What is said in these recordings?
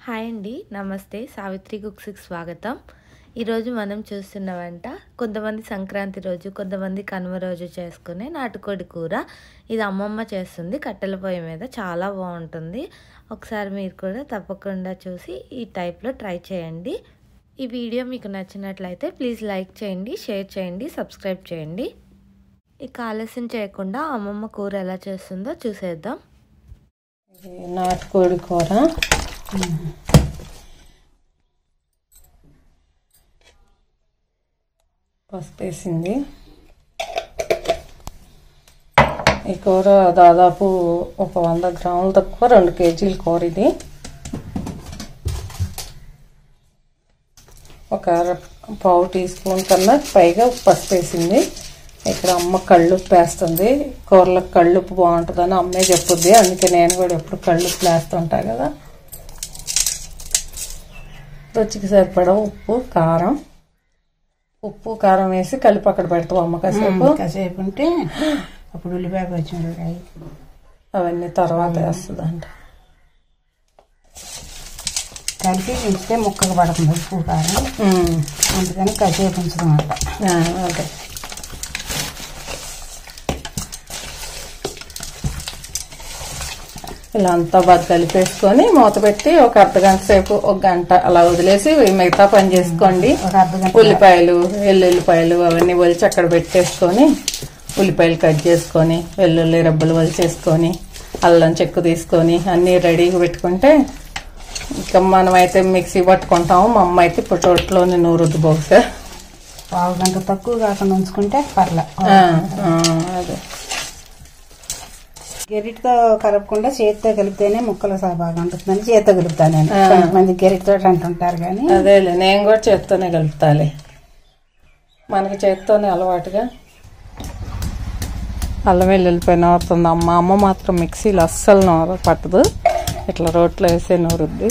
Hi అండి నమస్తే సావిత్రి కుక్స్కి స్వాగతం ఈరోజు మనం చూస్తున్న వంట కొంతమంది సంక్రాంతి రోజు కొంతమంది కనుమ రోజు చేసుకునే నాటుకోడి కూర ఇది అమ్మమ్మ చేస్తుంది కట్టెల పొయ్యి మీద చాలా బాగుంటుంది ఒకసారి మీరు కూడా తప్పకుండా చూసి ఈ టైప్లో ట్రై చేయండి ఈ వీడియో మీకు నచ్చినట్లయితే ప్లీజ్ లైక్ చేయండి షేర్ చేయండి సబ్స్క్రైబ్ చేయండి ఇక ఆలస్యం చేయకుండా అమ్మమ్మ కూర ఎలా చేస్తుందో చూసేద్దాం ఇది నాటుకోడి కూర పసుపు వేసింది ఈ కూర దాదాపు ఒక వంద గ్రాములు తక్కువ రెండు కేజీల కూర ఇది ఒక అర పావు టీ స్పూన్ కన్నా పైగా పసుపు వేసింది ఇక్కడ అమ్మ కళ్ళుప్పు వేస్తుంది కూరలకు కళ్ళుప్పు బాగుంటుందని అమ్మే చెప్పుద్ది అందుకే నేను కూడా ఎప్పుడు కళ్ళుప్పు వేస్తుంటా కదా రుచికి సరిపడా ఉప్పు కారం ఉప్పు కారం వేసి కలిపి అక్కడ పెడతాం అమ్మ కాసేపు కాసేపు ఉంటే అప్పుడు ఉల్లిపాయ పచ్చిమిరపకాయ అవన్నీ తర్వాత వేస్తుందంట కలిపి ఉంచితే ముక్కలు పడుతుంది ఉప్పు కారం ఉమ్. అందుకని కాసేపు ఉంచడం అంట ఆ, అదే ఇలా అంతా బాగా కలిపేసుకొని మూత పెట్టి ఒక అర్ధ గంట సేపు ఒక గంట అలా వదిలేసి మిగతా పని చేసుకోండి ఒక అర్ధ గంట ఉల్లిపాయలు వెల్లుల్లిపాయలు అవన్నీ ఒలిచి అక్కడ పెట్టేసుకొని ఉల్లిపాయలు కట్ చేసుకొని వెల్లుల్లి రబ్బలు ఒలిచేసుకొని అల్లం చెక్కు తీసుకొని అన్నీ రెడీగా పెట్టుకుంటే ఇంకా మనం అయితే మిక్సీ పట్టుకుంటాము మా అమ్మ అయితే ఇప్పుడు చోట్లోనే నూరుద్దు బహుశా పావు గంట తక్కువ కాకుండా ఉంచుకుంటే పర్లే ఆ, ఆ, అదే గెరిటితో కలపకుండా చేతితో కలిపితేనే ముక్కలు సా- బాగా ఉంటుందని చేతితో కలుపుతాను నేను ఆ. కొంతమంది గెరిటితో అంటుంటారు కానీ అదేలే నేను కూడా చేత్తోనే కలుపుతాలే మనకి చేత్తోనే అలవాటుగా అల్లం వెల్లుల్లిపాయ నూరుతుంది అమ్మ అమ్మ మాత్రం మిక్సీలో అస్సలు నూర పట్టదు ఇట్లా రోట్లో వేసే నూరుద్ది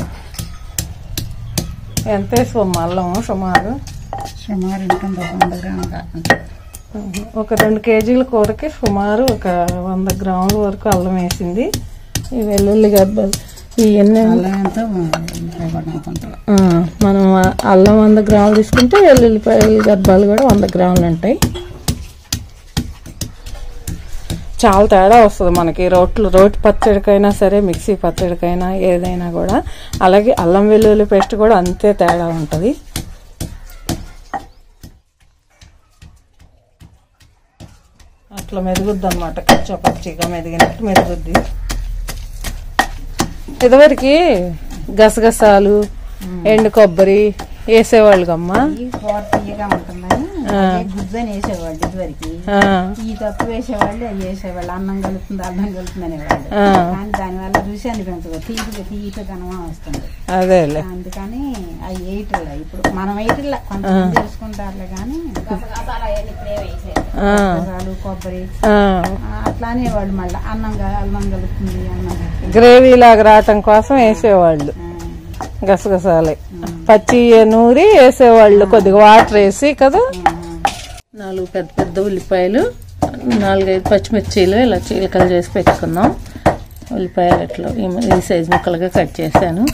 ఎంత వేసుకోమ్మ అల్లం సుమారు సుమారు ఉంటుంది ఒక వంద గ్రాములు కాకుండా ఒక రెండు కేజీల కూరకి సుమారు ఒక వంద గ్రాముల వరకు అల్లం వేసింది ఈ వెల్లుల్లి గడ్డలు ఇవన్నీ అల్లం ఎంతో ఉల్లిపాయ కూడా అనుకుంటారు ఆ, మనం ఆ అల్లం వంద గ్రాములు తీసుకుంటే వెల్లుల్లిపాయలు గర్భాలు కూడా వంద గ్రాములు ఉంటాయి చాలా తేడా వస్తుంది మనకి రోట్లు రోటి పచ్చడికైనా సరే మిక్సీ పచ్చడికైనా ఏదైనా కూడా అలాగే అల్లం వెల్లుల్లి పేస్ట్ కూడా అంతే తేడా ఉంటుంది అట్లా మెదుగుద్ది అనమాట కచ్చా పచ్చిగా మెదిగినట్టు మెదుగుద్ది ఇదివరకు గసగసాలు ఎండు కొబ్బరి వేసేవాళ్ళు అమ్మా ఈ కూర తీయగా ఉంటుందని గుజ్జని వేసేవాళ్ళు ఇదివరకు ఆ, ఈ తప్పు వేసేవాళ్ళు అది వేసేవాళ్ళు అన్నం కలుపుతుంది అన్నం కలుపుతుంది అనేవాళ్ళు ఆ, కానీ దానివల్ల రుచి అనిపించదు తీపి తీపి ధనమా వస్తుంది అదేలే అందుకని అవి వేయట్ల ఇప్పుడు మనం వేయట్ల కొంతమంది వేసుకుంటారులే కానీ ఆ, గసగసాలు కొబ్బరి ఆ. ఆ, అట్లా అనేవాళ్ళు మళ్ళీ అన్నం క- అన్నం కలుపుతుంది అన్నం కలుపుతుంది. గ్రేవీ లాగా రావటం కోసం వేసేవాళ్ళు ఆ, గసగసాలే పచ్చి నూరి వేసేవాళ్ళు కొద్దిగా వాటర్ వేసి కదా ఆ, నాలుగు పెద్ద పెద్ద ఉల్లిపాయలు నాలుగైదు పచ్చిమిర్చీలు ఇలా చీలకలు చేసి పెట్టుకుందాం ఉల్లిపాయలు ఇట్లా ఈ- ఈ సైజు ముక్కలుగా కట్ చేశాను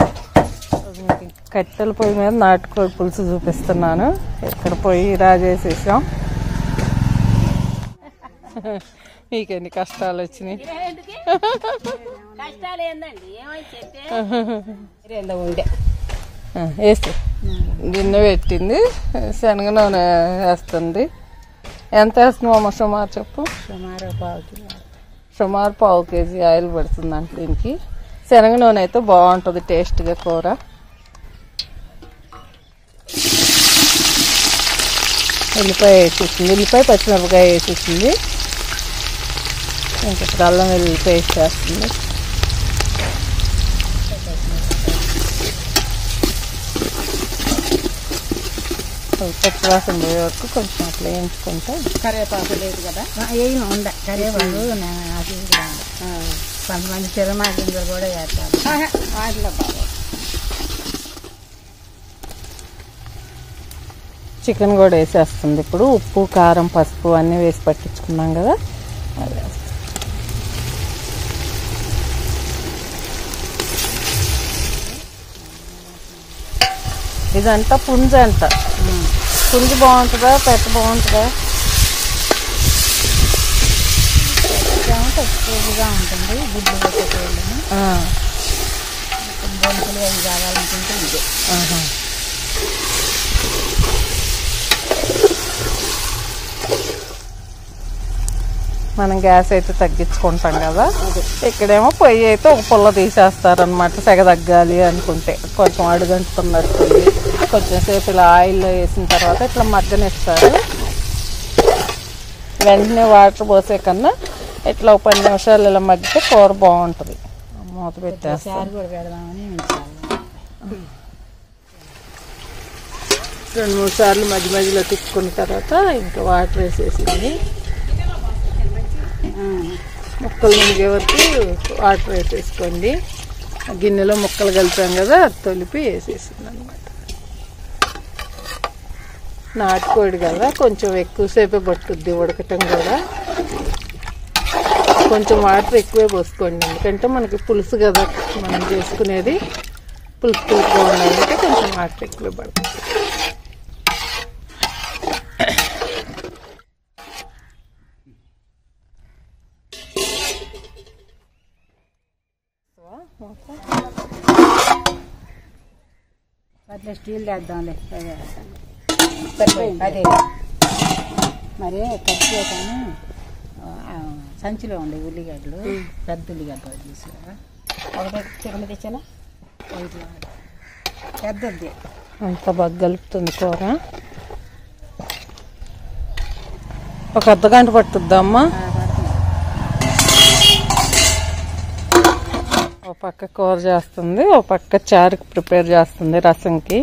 కట్టెల పొయ్యి మీద నాటుకోడి పులుసు చూపిస్తున్నాను ఇక్కడ పొయ్యి రాజేసేసాం మీకు ఎన్ని కష్టాలు వచ్చినాయి ఇరేందో ఉండే ఆ, వేసి గిన్నె పెట్టింది శనగ నూనె వేస్తుంది ఎంత వేస్తున్నావు సుమారు చెప్పు సుమారు పావు కిలో సుమారు పావు కేజీ ఆయిల్ పడుతుంది అంటే దీనికి శనగ నూనె అయితే బాగుంటుంది టేస్ట్గా కూర ఉల్లిపాయ వేసేసింది ఉల్లిపాయ పచ్చిమిరపకాయ వేసేసింది ఇంకా ఇప్పుడు అల్లం వెల్లుల్లి పేస్ట్ వేస్తుంది పచ్చివాసన పోయే వరకు కొంచెం అట్లా వేయించుకుంటే కరివేపాకు లేదు కదా ఏమి ఉండ కరివేపాకు నేను అది కూడా ఆ, కొంతమంది తిరమా గింజలు కూడా వేస్తారు వాటిలో బాగా చికెన్ కూడా వేసేస్తుంది ఇప్పుడు ఉప్పు కారం పసుపు అన్నీ వేసి పట్టించుకున్నాం కదా అది వేస్తుంది. ఇదంతా పుంజ అంట పుంజు బాగుంటుందా పెట్ట బాగుంటుందా ఏమో తక్కువగా ఉంటుంది గుడ్లు పెట్టేటోళ్ళని ఆ, బొంకులు అవి కావాలనుకుంటే ఇదే ఆహా. మనం గ్యాస్ అయితే తగ్గించుకుంటాం కదా ఇక్కడేమో పొయ్యి అయితే ఒక పుల్ల తీసేస్తారనమాట సెగ తగ్గాలి అనుకుంటే కొంచెం అడుగంటున్నట్టు కొంచెం సేపు ఇలా ఆయిల్ వేసిన తర్వాత ఇట్లా మగ్గనిస్తారు వెంటనే వాటర్ పోసే కన్నా ఇట్లా ఒక పది నిమిషాలు ఇలా మగ్గితే కూర బాగుంటుంది మూత పెట్టేస్తారు చారు కూడా పెడదామని ఉంచాలి రెండు మూడు సార్లు మధ్య మధ్యలో తిప్పుకున్న తర్వాత ఇంకా వాటర్ వేసేసింది ముక్కలు మునిగే వరకు వాటర్ వేసేసుకోండి ఆ గిన్నెలో ముక్కలు కలిపాం కదా అది తొలిపి వేసేసింది అనమాట నాటుకోడి కదా కొంచెం ఎక్కువసేపే పట్టుద్ది ఉడకటం కూడా కొంచెం వాటర్ ఎక్కువే పోసుకోండి ఎందుకంటే మనకి పులుసు కదా మనం చేసుకునేది పులుసు పులుసుగా ఉండాలంటే కొంచెం వాటర్ ఎక్కువే పడుతుంది అట్లా స్టీల్ వేద్దాంలే అదే సరిపోయింది అదే మరి ఖర్చు కానీ ఆ, సంచిలో ఉండే ఉల్లిగడ్డలు పెద్ద ఉల్లిగడ్డ తీసుకురా ఒకటి చికెన్ తెచ్చానా ఇట్లా పెద్దది అంత బాగా కలుపుతుంది కూర ఒక అర్ధ గంట పట్టుద్దామ్మా ఆ, పడుతుంది. ఓ పక్క కూర చేస్తుంది ఓ పక్క చారుకి ప్రిపేర్ చేస్తుంది రసంకి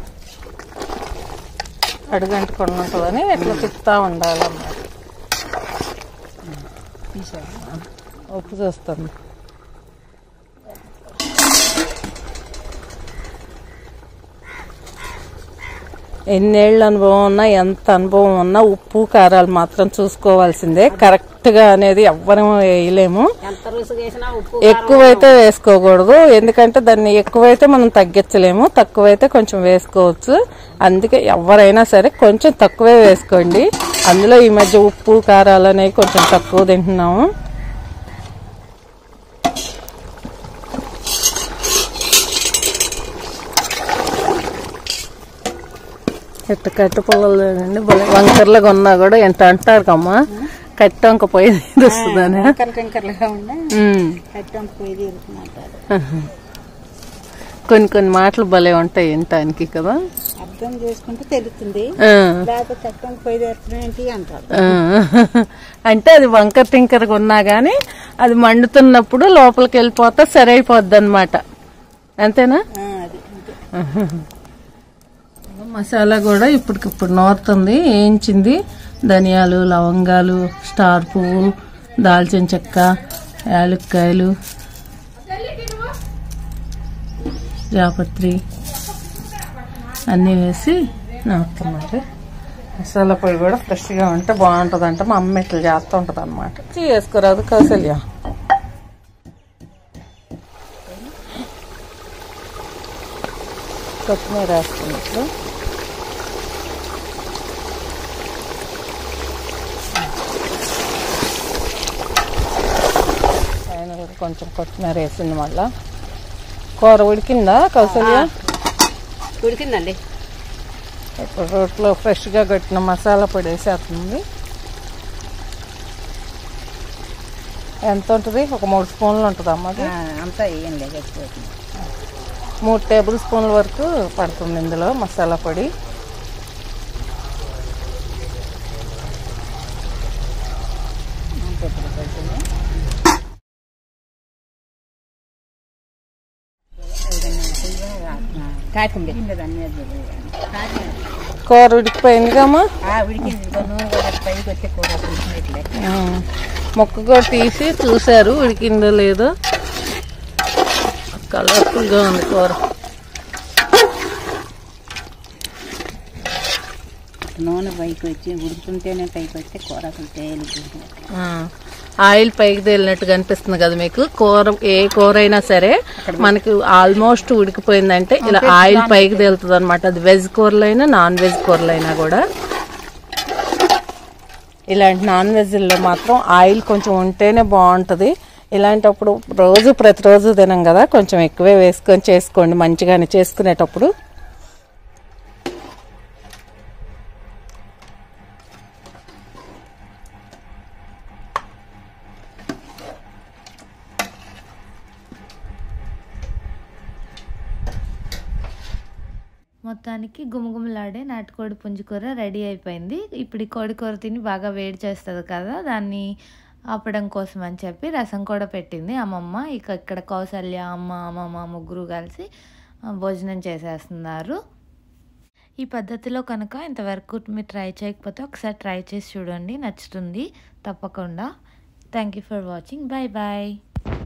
అడుగంటకుండా ఉంటుందని ఇట్లా తిప్పుతా ఉండాలన్నమాట తీసాను ఉప్పు చూస్తుంది ఎన్నేళ్ళ అనుభవం ఉన్నా ఎంత అనుభవం ఉన్నా ఉప్పు కారాలు మాత్రం చూసుకోవాల్సిందే కరెక్ట్ గా అనేది ఎవ్వరం వేయలేము ఎంత రుసు వేసినా ఉప్పు ఎక్కువైతే వేసుకోకూడదు ఎందుకంటే దాన్ని ఎక్కువైతే మనం తగ్గించలేము తక్కువైతే కొంచెం వేసుకోవచ్చు అందుకే ఎవరైనా సరే కొంచెం తక్కువే వేసుకోండి అందులో ఈ మధ్య ఉప్పు కారాలు అనేవి కొంచెం తక్కువ తింటున్నాము ఎట్ట కట్టు పొలాలు చూడండి భలే వంకర్లుగా ఉన్నా కూడా ఎంత అంటారు కమ్మా కట్ట వంక పోయి వస్తుందని వంకర టెంకర్లుగా ఉండే ఉమ్. కట్టం పోయి తీరుతున్నట్టు కొన్ని కొన్ని మాటలు భలే ఉంటాయి వినటానికి కదా అర్థం చేసుకుంటే తెలుస్తుంది ఆ, లేకపోతే కట్టం పోయి తీరుతున్నాయంటి అంటారు ఆ. అంటే అది వంకర టింకరగా ఉన్నా గానీ అది మండుతున్నప్పుడు లోపలికి వెళ్ళిపోతే సరైపోద్ది అనమాట అంతేనా ఆ, అది అంతే మసాలా కూడా ఇప్పటికిప్పుడు నోరుతుంది వేయించింది ధనియాలు లవంగాలు స్టార్ పువ్వు దాల్చిన చెక్క యాలక్కాయలు జాపత్రి అన్నీ వేసి నవ్వుతున్నారు మసాలా పొడి కూడా ఫ్రెష్గా ఉంటే బాగుంటుంది అంటే మా అమ్మ ఇట్లా చేస్తూ ఉంటుంది అనమాట వేసుకోరాదు కౌసల్య కొత్తిమీర వేస్తుంది ఇప్పుడు ఆయన కూడా కొంచెం కొత్తిమీర వేసింది మళ్ళా కూర ఉడికిందా కౌసల్య ఉడికిందండి ఇప్పుడు రోట్లో ఫ్రెష్గా కట్టిన మసాలా పొడి వేసేస్తుంది ఎంత ఉంటుంది ఒక మూడు స్పూన్లు ఉంటుంది అమ్మది ఆ, అంతా ఏం లేదు ఎక్కువ మూడు టేబుల్ స్పూన్ల వరకు పడుతుంది ఇందులో మసాలా పొడి అంతే ఇప్పుడు కొంచెం కాకుంది అన్నీ కూర ఉడికిపోయిందిగమ్మా ఉడికింది ఇంకో నూనె కూడా పైకి వచ్చే కూర ఉడికినట్లే ఆ, ముక్క కూడా తీసి చూశారు ఉడికిందో లేదో కలర్ఫుల్గా ఉంది కూర నూనె పైకి వచ్చి ఉడుకుతుంటేనే పైకి వస్తే కూర అసలు తేలిగ్గా ఆ, ఆయిల్ పైకి తేలినట్టు కనిపిస్తుంది కదా మీకు కూర ఏ కూర అయినా సరే మనకి ఆల్మోస్ట్ ఉడికిపోయిందంటే ఇలా ఆయిల్ పైకి తేలుతుంది అనమాట అది వెజ్ కూరలైనా నాన్ వెజ్ కూరలైనా కూడా ఇలాంటి నాన్ వెజ్లో మాత్రం ఆయిల్ కొంచెం ఉంటేనే బాగుంటుంది ఇలాంటప్పుడు రోజు ప్రతిరోజు తినం కదా కొంచెం ఎక్కువే వేసుకొని చేసుకోండి మంచిగానే చేసుకునేటప్పుడు మొత్తానికి గుమగుమలాడే నాటుకోడి పుంజుకూర రెడీ అయిపోయింది ఇప్పుడు ఈ కోడి కూర తిని బాగా వేడి చేస్తుంది కదా దాన్ని ఆపడం కోసం అని చెప్పి రసం కూడా పెట్టింది అమ్మమ్మ ఇక ఇక్కడ కౌసల్య అమ్మ అమ్మమ్మ ముగ్గురు కలిసి ఆ, భోజనం చేసేస్తున్నారు ఈ పద్ధతిలో కనుక ఇంతవరకు మీరు ట్రై చేయకపోతే ఒకసారి ట్రై చేసి చూడండి నచ్చుతుంది తప్పకుండా thank you for watching bye bye